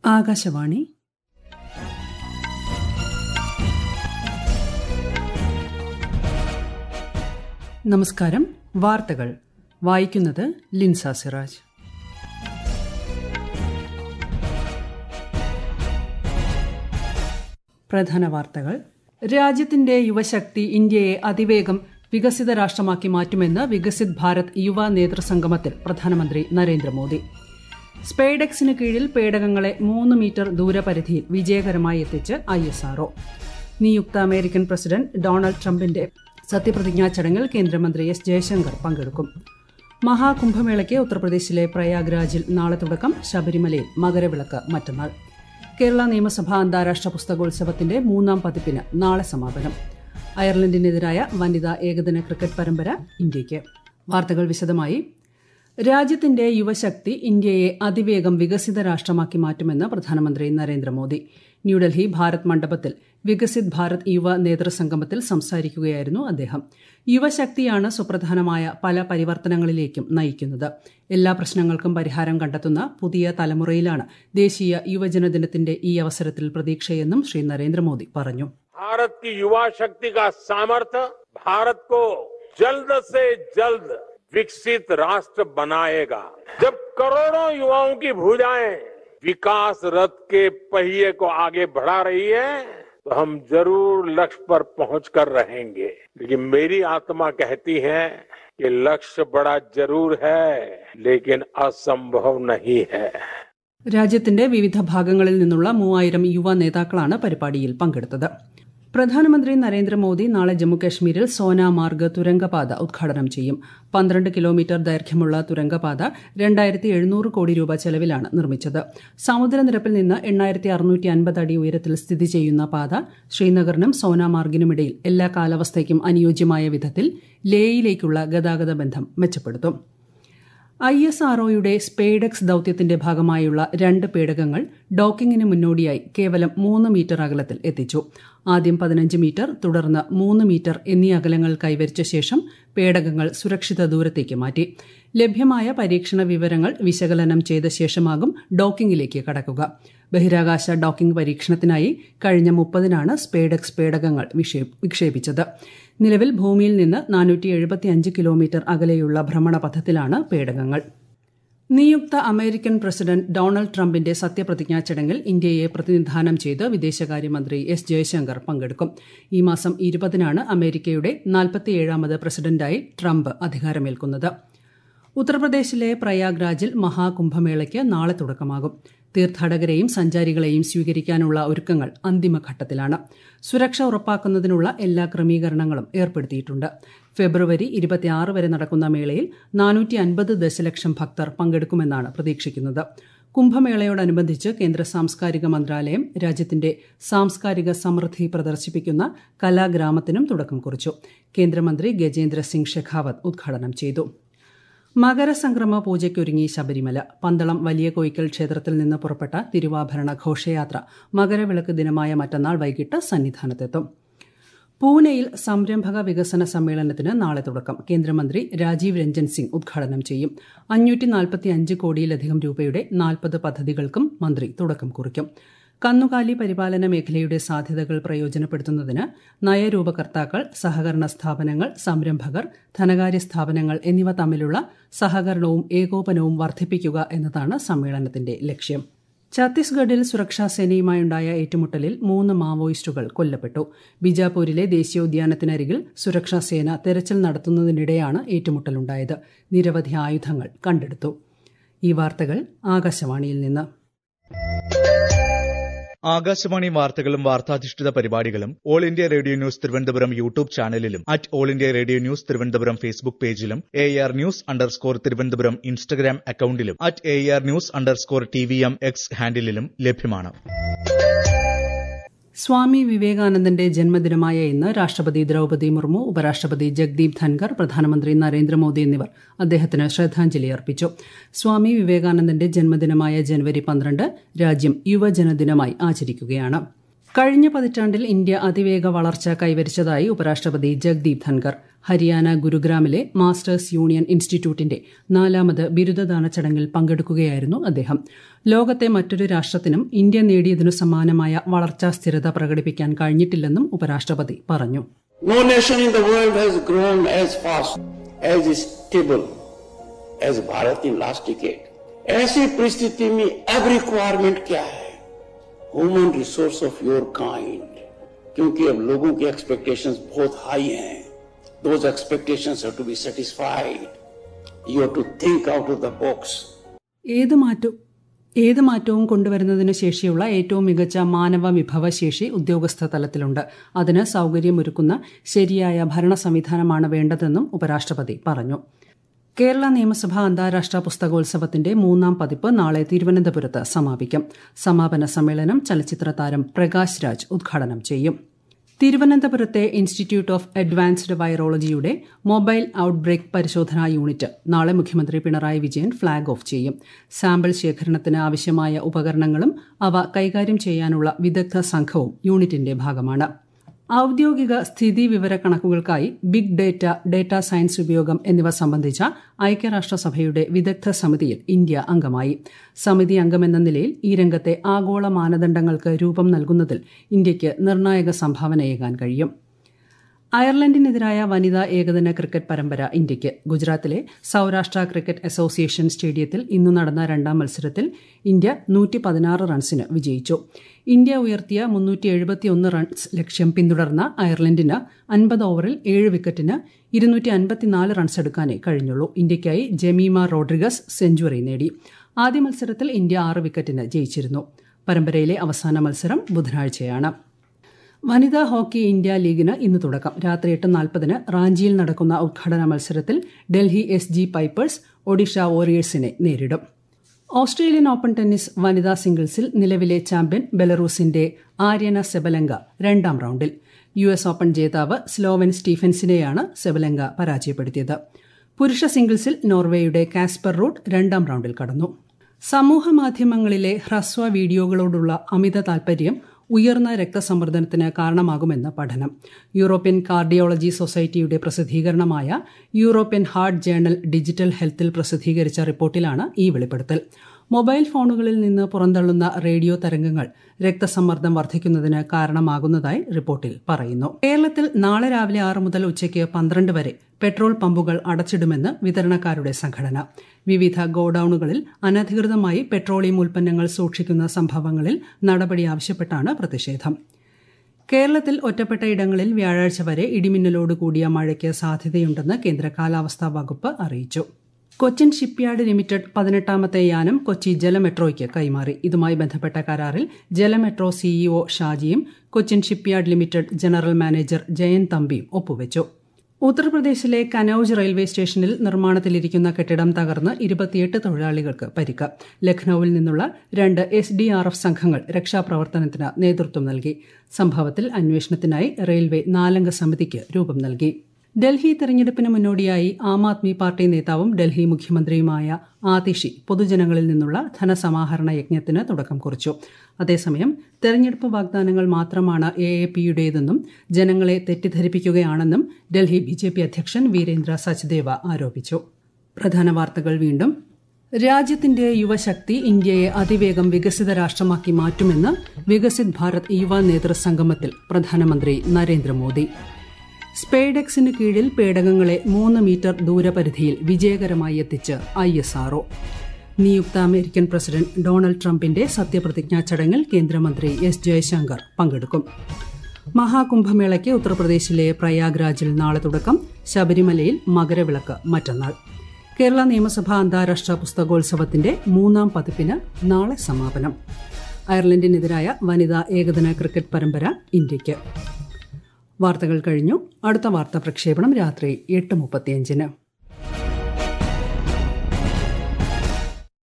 ആകാശവാണി നമസ്കാരം വാർത്തകൾ വായിക്കുന്നത് ലിൻസ സിറാജ് പ്രധാന വാർത്തകൾ രാജ്യത്തിന്റെ യുവശക്തി ഇന്ത്യയെ അതിവേഗം വികസിത രാഷ്ട്രമാക്കി മാറ്റുമെന്ന് വികസിത് ഭാരത് യുവ നേതൃസംഗമത്തിൽ പ്രധാനമന്ത്രി നരേന്ദ്രമോദി സ്പെയ്ഡെക്സിന് കീഴിൽ പേടകങ്ങളെ മൂന്ന് മീറ്റർ ദൂരപരിധിയിൽ വിജയകരമായി എത്തിച്ച് ഐ എസ് ആർഒ നിയുക്ത അമേരിക്കൻ പ്രസിഡന്റ് ഡൊണാൾഡ് ട്രംപിന്റെ സത്യപ്രതിജ്ഞാ ചടങ്ങിൽ കേന്ദ്രമന്ത്രി എസ് ജയശങ്കർ പങ്കെടുക്കും മഹാകുംഭമേളയ്ക്ക് ഉത്തർപ്രദേശിലെ പ്രയാഗ്രാജിൽ നാളെ തുടക്കം ശബരിമലയിൽ മകരവിളക്ക് മറ്റന്നാൾ കേരള നിയമസഭാ അന്താരാഷ്ട്ര പുസ്തകോത്സവത്തിന്റെ മൂന്നാം പതിപ്പിന് നാളെ സമാപനം അയർലൻഡിനെതിരായ വനിതാ ഏകദിന ക്രിക്കറ്റ് പരമ്പര ഇന്ത്യയ്ക്ക് വാർത്തകൾ വിശദമായി രാജ്യത്തിന്റെ യുവശക്തി ഇന്ത്യയെ അതിവേഗം വികസിത രാഷ്ട്രമാക്കി മാറ്റുമെന്ന് പ്രധാനമന്ത്രി നരേന്ദ്രമോദി ന്യൂഡൽഹി ഭാരത് മണ്ഡപത്തിൽ വികസിത് ഭാരത് യുവ നേതൃസംഗമത്തിൽ സംസാരിക്കുകയായിരുന്നു അദ്ദേഹം യുവശക്തിയാണ് സുപ്രധാനമായ പല പരിവർത്തനങ്ങളിലേക്കും നയിക്കുന്നത് എല്ലാ പ്രശ്നങ്ങൾക്കും പരിഹാരം കണ്ടെത്തുന്ന പുതിയ തലമുറയിലാണ് ദേശീയ യുവജന ദിനത്തിന്റെ ഈ അവസരത്തിൽ പ്രതീക്ഷയെന്നും ശ്രീ നരേന്ദ്രമോദി പറഞ്ഞു भारत की युवा शक्ति का सामर्थ्य भारत को जल्द से जल्द विकसित राष्ट्र बनाएगा जब करोड़ों युवाओं की भुजाएं विकास रथ के पहिए को आगे बढ़ा रही है तो हम जरूर लक्ष्य पर पहुंच कर रहेंगे लेकिन मेरी आत्मा कहती है कि लक्ष्य बड़ा जरूर है लेकिन असंभव नहीं है രാജ്യത്തിന്റെ വിവിധ ഭാഗങ്ങളിൽ നിന്നുള്ള മൂവായിരം യുവ നേതാക്കളാണ് പരിപാടിയിൽ പങ്കെടുത്തത് പ്രധാനമന്ത്രി നരേന്ദ്രമോദി നാളെ ജമ്മുകശ്മീരിൽ സോനാമാർഗ് തുരങ്കപാത ഉദ്ഘാടനം ചെയ്യും പന്ത്രണ്ട് കിലോമീറ്റർ ദൈർഘ്യമുള്ള തുരങ്കപാത രണ്ടായിരത്തി എഴുന്നൂറ് കോടി രൂപ ചെലവിലാണ് നിർമ്മിച്ചത് സമുദ്രനിരപ്പിൽ നിന്ന് എണ്ണായിരത്തി അറുന്നൂറ്റി അൻപത് അടി ഉയരത്തിൽ സ്ഥിതി ചെയ്യുന്ന പാത ശ്രീനഗറിനും സോനാമാർഗിനുമിടയിൽ എല്ലാ കാലാവസ്ഥയ്ക്കും അനുയോജ്യമായ വിധത്തിൽ ലേയിലേക്കുള്ള ഗതാഗത ബന്ധം മെച്ചപ്പെടുത്തും ഐ എസ് ആർഒയുടെ സ്പെയ്ഡെക്സ് ദൌത്യത്തിന്റെ ഭാഗമായുള്ള രണ്ട് പേടകങ്ങൾ ഡോക്കിംഗിന് മുന്നോടിയായി കേവലം മൂന്ന് മീറ്റർ അകലത്തിൽ എത്തിച്ചു ആദ്യം പതിനഞ്ച് മീറ്റർ തുടർന്ന് മൂന്ന് മീറ്റർ എന്നീ അകലങ്ങൾ കൈവരിച്ച ശേഷം പേടകങ്ങൾ സുരക്ഷിത ദൂരത്തേക്ക് മാറ്റി ലഭ്യമായ പരീക്ഷണ വിവരങ്ങൾ വിശകലനം ചെയ്ത ശേഷമാകും ഡോക്കിംഗിലേക്ക് കടക്കുക ബഹിരാകാശ ഡോക്കിംഗ് പരീക്ഷണത്തിനായി കഴിഞ്ഞ മുപ്പതിനാണ് സ്പേഡെക്സ് പേടകങ്ങൾ വിക്ഷേപിച്ചത് നിലവിൽ ഭൂമിയിൽ നിന്ന് നാനൂറ്റി എഴുപത്തിയഞ്ച് കിലോമീറ്റർ അകലെയുള്ള ഭ്രമണപഥത്തിലാണ് പേടകങ്ങൾ നിയുക്ത അമേരിക്കൻ പ്രസിഡന്റ് ഡൊണാൾഡ് ട്രംപിന്റെ സത്യപ്രതിജ്ഞാ ചടങ്ങിൽ ഇന്ത്യയെ പ്രതിനിധാനം ചെയ്ത് വിദേശകാര്യമന്ത്രി എസ് ജയശങ്കർ പങ്കെടുക്കും ഈ മാസം ഇരുപതിനാണ് അമേരിക്കയുടെ നാൽപ്പത്തിയേഴാമത് പ്രസിഡന്റായി ട്രംപ് അധികാരമേൽക്കുന്നത് ഉത്തർപ്രദേശിലെ പ്രയാഗ്രാജിൽ മഹാകുംഭമേളയ്ക്ക് നാളെ തുടക്കമാകും തീർത്ഥാടകരെയും സഞ്ചാരികളെയും സ്വീകരിക്കാനുള്ള ഒരുക്കങ്ങൾ അന്തിമഘട്ടത്തിലാണ് സുരക്ഷ ഉറപ്പാക്കുന്നതിനുള്ള എല്ലാ ക്രമീകരണങ്ങളും ഏർപ്പെടുത്തിയിട്ടുണ്ട് ഫെബ്രുവരി ഇരുപത്തിയാറ് വരെ നടക്കുന്ന മേളയിൽ നാനൂറ്റി അൻപത് ദശലക്ഷം ഭക്തർ പങ്കെടുക്കുമെന്നാണ് പ്രതീക്ഷിക്കുന്നത് കുംഭമേളയോടനുബന്ധിച്ച് കേന്ദ്ര സാംസ്കാരിക മന്ത്രാലയം രാജ്യത്തിന്റെ സാംസ്കാരിക സമൃദ്ധി പ്രദർശിപ്പിക്കുന്ന കലാഗ്രാമത്തിനും തുടക്കം കുറിച്ചു കേന്ദ്രമന്ത്രി ഗജേന്ദ്ര സിംഗ് ഷെഖാവത്ത് ഉദ്ഘാടനം ചെയ്തു മകരസംക്രമ പൂജയ്ക്കൊരുങ്ങി ശബരിമല പന്തളം വലിയ കോയിക്കൽ ക്ഷേത്രത്തിൽ നിന്ന് പുറപ്പെട്ട തിരുവാഭരണ ഘോഷയാത്ര മകരവിളക്ക് ദിനമായ മറ്റന്നാൾ വൈകിട്ട് സന്നിധാനത്തെത്തും പൂനെയിൽ സംരംഭക വികസന സമ്മേളനത്തിന് നാളെ തുടക്കം കേന്ദ്രമന്ത്രി രാജീവ് രഞ്ജൻ സിംഗ് ഉദ്ഘാടനം ചെയ്യും അഞ്ഞൂറ്റി നാൽപ്പത്തിയഞ്ച് കോടിയിലധികം രൂപയുടെ നാൽപ്പത് പദ്ധതികൾക്കും മന്ത്രി തുടക്കം കുറിക്കും കന്നുകാലി പരിപാലന മേഖലയുടെ സാധ്യതകൾ പ്രയോജനപ്പെടുത്തുന്നതിന് നയരൂപകർത്താക്കൾ സഹകരണ സ്ഥാപനങ്ങൾ സംരംഭകർ ധനകാര്യ സ്ഥാപനങ്ങൾ എന്നിവ തമ്മിലുള്ള സഹകരണവും ഏകോപനവും വർദ്ധിപ്പിക്കുക എന്നതാണ് സമ്മേളനത്തിന്റെ ലക്ഷ്യം ഛത്തീസ്ഗഡിൽ സുരക്ഷാസേനയുമായുണ്ടായ ഏറ്റുമുട്ടലിൽ മൂന്ന് മാവോയിസ്റ്റുകൾ കൊല്ലപ്പെട്ടു ബിജാപൂരിലെ ദേശീയോദ്യാനത്തിനരികിൽ സുരക്ഷാസേന തെരച്ചിൽ നടത്തുന്നതിനിടെയാണ് ഏറ്റുമുട്ടലുണ്ടായത് നിരവധി ആയുധങ്ങൾ കണ്ടെടുത്തു ഈ വാർത്തകൾ ആകാശവാണിയിൽ നിന്ന് ആകാശവാണി വാർത്തകളും വാർത്താധിഷ്ഠിത പരിപാടികളും All India Radio news Thiruvananthapuram YouTube ചാനലിലും at All India Radio news Thiruvananthapuram Facebook പേജിലും A R news underscore Thiruvananthapuram Instagram അക്കൌണ്ടിലും at A R news underscore T V M X ഹാൻഡിലും ലഭ്യമാണ് സ്വാമി വിവേകാനന്ദന്റെ ജന്മദിനമായ ഇന്ന് രാഷ്ട്രപതി ദ്രൌപദി മുർമു ഉപരാഷ്ട്രപതി ജഗ്ദീപ് ധൻഖർ പ്രധാനമന്ത്രി നരേന്ദ്രമോദി എന്നിവർ അദ്ദേഹത്തിന് ശ്രദ്ധാഞ്ജലി അർപ്പിച്ചു സ്വാമി വിവേകാനന്ദന്റെ ജന്മദിനമായ ജനുവരി പന്ത്രണ്ട് രാജ്യം യുവജനദിനമായി ആചരിക്കുകയാണ് കഴിഞ്ഞ പതിറ്റാണ്ടിൽ ഇന്ത്യ അതിവേഗ വളർച്ച കൈവരിച്ചതായി ഉപരാഷ്ട്രപതി ജഗ്ദീപ് ധൻകർ ഹരിയാന ഗുരുഗ്രാമിലെ മാസ്റ്റേഴ്സ് യൂണിയൻ ഇൻസ്റ്റിറ്റ്യൂട്ടിന്റെ നാലാമത് ബിരുദദാന ചടങ്ങിൽ പങ്കെടുക്കുകയായിരുന്നു അദ്ദേഹം ലോകത്തെ മറ്റൊരു രാഷ്ട്രത്തിനും ഇന്ത്യ നേടിയതിനു സമാനമായ വളർച്ചാ സ്ഥിരത പ്രകടിപ്പിക്കാൻ കഴിഞ്ഞിട്ടില്ലെന്നും ഉപരാഷ്ട്രപതി പറഞ്ഞു No nation in the world has grown as fast, as stable as Bharat in last decade. ऐसी परिस्थिति में अब रिक्वायरमेंट क्या है human resource of your kind क्योंकि अब लोगों की एक्सपेक्टेशंस बहुत हाई हैं those expectations have to be satisfied you have to think out of the box ഏത് മാറ്റവും ഏത് മാറ്റവും കൊണ്ടുവരുന്നതിന് ശേഷിയുള്ള ഏറ്റവും മികച്ച മാനവ വിഭവശേഷി ഉദ്യോഗസ്ഥ തലത്തിലുണ്ട് അതിന് സൌകര്യമൊരുക്കുന്ന ശരിയായ ഭരണ സംവിധാനമാണ് വേണ്ടതെന്നും ഉപരാഷ്ട്രപതി പറഞ്ഞു കേരള നിയമസഭ അന്താരാഷ്ട്ര പുസ്തകോത്സവത്തിന്റെ മൂന്നാം പതിപ്പ് നാളെ തിരുവനന്തപുരത്ത് സമാപിക്കും സമാപന സമ്മേളനം ചലച്ചിത്ര താരം പ്രകാശ് രാജ് ഉദ്ഘാടനം ചെയ്യും തിരുവനന്തപുരത്തെ ഇൻസ്റ്റിറ്റ്യൂട്ട് ഓഫ് അഡ്വാൻസ്ഡ് വൈറോളജിയുടെ മൊബൈൽ ഔട്ട്ബ്രേക്ക് പരിശോധനാ യൂണിറ്റ് നാളെ മുഖ്യമന്ത്രി പിണറായി വിജയൻ ഫ്ളാഗ് ഓഫ് ചെയ്യും സാമ്പിൾ ശേഖരണത്തിന് ആവശ്യമായ ഉപകരണങ്ങളും അവ കൈകാര്യം ചെയ്യാനുള്ള വിദഗ്ധ സംഘവും യൂണിറ്റിന്റെ ഭാഗമാണ് ഔദ്യോഗിക സ്ഥിതി വിവര കണക്കുകൾക്കായി ബിഗ് ഡേറ്റ ഡേറ്റാ സയൻസ് ഉപയോഗം എന്നിവ സംബന്ധിച്ച ഐക്യരാഷ്ട്രസഭയുടെ വിദഗ്ധ സമിതിയിൽ ഇന്ത്യ അംഗമായി സമിതി അംഗമെന്ന നിലയിൽ ഈ രംഗത്തെ ആഗോള മാനദണ്ഡങ്ങൾക്ക് രൂപം നൽകുന്നതിൽ ഇന്ത്യയ്ക്ക് നിർണായക സംഭാവനയേകാൻ കഴിയും അയർലൻഡിനെതിരായ വനിതാ ഏകദിന ക്രിക്കറ്റ് പരമ്പര ഇന്ത്യയ്ക്ക് ഗുജറാത്തിലെ സൌരാഷ്ട്ര ക്രിക്കറ്റ് അസോസിയേഷൻ സ്റ്റേഡിയത്തിൽ ഇന്ന് നടന്ന രണ്ടാം മത്സരത്തിൽ ഇന്ത്യ നൂറ്റി പതിനാറ് റൺസിന് വിജയിച്ചു ഇന്ത്യ ഉയർത്തിയ മുന്നൂറ്റി എഴുപത്തിയൊന്ന് റൺസ് ലക്ഷ്യം പിന്തുടർന്ന അയർലൻഡിന് അൻപത് ഓവറിൽ ഏഴ് വിക്കറ്റിന് ഇരുന്നൂറ്റി അൻപത്തിനാല് റൺസ് എടുക്കാനേ കഴിഞ്ഞുള്ളൂ ഇന്ത്യയ്ക്കായി ജമീമ റോഡ്രിഗസ് സെഞ്ചുറി നേടി ആദ്യ മത്സരത്തിൽ ഇന്ത്യ ആറ് വിക്കറ്റിന് ജയിച്ചിരുന്നു പരമ്പരയിലെ അവസാന മത്സരം ബുധനാഴ്ചയാണ് വനിതാ ഹോക്കി ഇന്ത്യ ലീഗിന് ഇന്ന് തുടക്കം രാത്രി എട്ട് നാൽപ്പതിന് റാഞ്ചിയിൽ നടക്കുന്ന ഉദ്ഘാടന മത്സരത്തിൽ Delhi S G pipers Odisha വോറിയേഴ്സിനെ നേരിടും ഓസ്ട്രേലിയൻ ഓപ്പൺ ടെന്നീസ് വനിതാ സിംഗിൾസിൽ നിലവിലെ ചാമ്പ്യൻ ബെലറൂസിന്റെ ആര്യന സെബലങ്ക രണ്ടാം റൌണ്ടിൽ യു എസ് ഓപ്പൺ ജേതാവ് സ്ലോവൻ സ്റ്റീഫൻസിനെയാണ് സെബലങ്ക പരാജയപ്പെടുത്തിയത് പുരുഷ സിംഗിൾസിൽ നോർവേയുടെ കാസ്പർ റൂട്ട് രണ്ടാം റൌണ്ടിൽ കടന്നു സമൂഹ മാധ്യമങ്ങളിലെ ഹ്രസ്വ വീഡിയോകളോടുള്ള അമിത താൽപര്യം ഉയർന്ന രക്തസമ്മർദ്ദനത്തിന് കാരണമാകുമെന്ന് പഠനം യൂറോപ്യൻ കാർഡിയോളജി സൊസൈറ്റിയുടെ പ്രസിദ്ധീകരണമായ യൂറോപ്യൻ ഹാർട്ട് ജേണൽ ഡിജിറ്റൽ ഹെൽത്തിൽ പ്രസിദ്ധീകരിച്ച റിപ്പോർട്ടിലാണ് ഈ വെളിപ്പെടുത്തൽ മൊബൈൽ ഫോണുകളിൽ നിന്ന് പുറന്തള്ളുന്ന റേഡിയോ തരംഗങ്ങൾ രക്തസമ്മർദ്ദം വർദ്ധിക്കുന്നതിന് കാരണമാകുന്നതായി റിപ്പോർട്ടിൽ പറയുന്നു കേരളത്തിൽ നാളെ രാവിലെ ആറ് മുതൽ ഉച്ചയ്ക്ക് പന്ത്രണ്ട് വരെ പെട്രോൾ പമ്പുകൾ അടച്ചിടുമെന്ന് വിതരണക്കാരുടെ സംഘടന വിവിധ ഗോഡൌണുകളിൽ അനധികൃതമായി പെട്രോളിയം ഉൽപ്പന്നങ്ങൾ സൂക്ഷിക്കുന്ന സംഭവങ്ങളിൽ നടപടി ആവശ്യപ്പെട്ടാണ് പ്രതിഷേധം കേരളത്തിൽ ഒറ്റപ്പെട്ട ഇടങ്ങളിൽ വ്യാഴാഴ്ച വരെ ഇടിമിന്നലോട് കൂടിയ മഴയ്ക്ക് സാധ്യതയുണ്ടെന്ന് കേന്ദ്ര കാലാവസ്ഥാ വകുപ്പ് അറിയിച്ചു കൊച്ചിൻ ഷിപ്പ്യാർഡ് ലിമിറ്റഡ് പതിനെട്ടാമത്തെ യാനം കൊച്ചി ജലമെട്രോയ്ക്ക് കൈമാറി ഇതുമായി ബന്ധപ്പെട്ട കരാറിൽ ജലമെട്രോ സിഇഒ ഷാജിയും Cochin shipyard limited general manager Jayan തമ്പിയും ഒപ്പുവച്ചു ഉത്തർപ്രദേശിലെ കനൌജ് റെയിൽവേ സ്റ്റേഷനിൽ നിർമ്മാണത്തിലിരിക്കുന്ന കെട്ടിടം തകർന്ന് ഇരുപത്തിയെട്ട് തൊഴിലാളികൾക്ക് പരിക്ക് ലഖ്നൌവിൽ നിന്നുള്ള രണ്ട് എസ് ഡി ആർ എഫ് സംഘങ്ങൾ രക്ഷാപ്രവർത്തനത്തിന് നേതൃത്വം നൽകി സംഭവത്തിൽ അന്വേഷണത്തിനായി റെയിൽവേ നാലംഗ സമിതിക്ക് രൂപം നൽകി ഡൽഹി തെരഞ്ഞെടുപ്പിന് മുന്നോടിയായി ആം ആദ്മി പാർട്ടി നേതാവും ഡൽഹി മുഖ്യമന്ത്രിയുമായ ആതിഷി പൊതുജനങ്ങളിൽ നിന്നുള്ള ധനസമാഹരണ യജ്ഞത്തിന് തുടക്കം കുറിച്ചു അതേസമയം തെരഞ്ഞെടുപ്പ് വാഗ്ദാനങ്ങൾ മാത്രമാണ് എ എ പിയുടേതെന്നും ജനങ്ങളെ തെറ്റിദ്ധരിപ്പിക്കുകയാണെന്നും ഡൽഹി ബി ജെ പി അധ്യക്ഷൻ വീരേന്ദ്ര സച്ദേവ ആരോപിച്ചു പ്രധാന വാർത്തകൾ വീണ്ടും രാജ്യത്തിന്റെ യുവശക്തി ഇന്ത്യയെ അതിവേഗം വികസിത രാഷ്ട്രമാക്കി മാറ്റുമെന്ന് വികസിത് ഭാരത് യുവ നേതൃസംഗമത്തിൽ പ്രധാനമന്ത്രി നരേന്ദ്രമോദി സ്പെയ്ഡെക്സിന് കീഴിൽ പേടകങ്ങളെ മൂന്ന് മീറ്റർ ദൂരപരിധിയിൽ വിജയകരമായി എത്തിച്ച് ഐ എസ് ആർഒ നിയുക്ത അമേരിക്കൻ പ്രസിഡന്റ് ഡൊണാൾഡ് ട്രംപിന്റെ സത്യപ്രതിജ്ഞാ ചടങ്ങിൽ കേന്ദ്രമന്ത്രി എസ് ജയശങ്കർ പങ്കെടുക്കും മഹാകുംഭമേളയ്ക്ക് ഉത്തർപ്രദേശിലെ പ്രയാഗ്രാജിൽ നാളെ തുടക്കം ശബരിമലയിൽ മകരവിളക്ക് മറ്റന്നാൾ കേരള നിയമസഭാ അന്താരാഷ്ട്ര പുസ്തകോത്സവത്തിന്റെ മൂന്നാം പതിപ്പിന് നാളെ സമാപനം അയർലൻഡിനെതിരായ വനിതാ ഏകദിന ക്രിക്കറ്റ് പരമ്പര ഇന്ത്യയ്ക്ക് വാർത്തകൾ കഴിഞ്ഞു അടുത്ത വാർത്താ പ്രക്ഷേപണം രാത്രി എട്ട് മുപ്പത്തിയഞ്ചിന്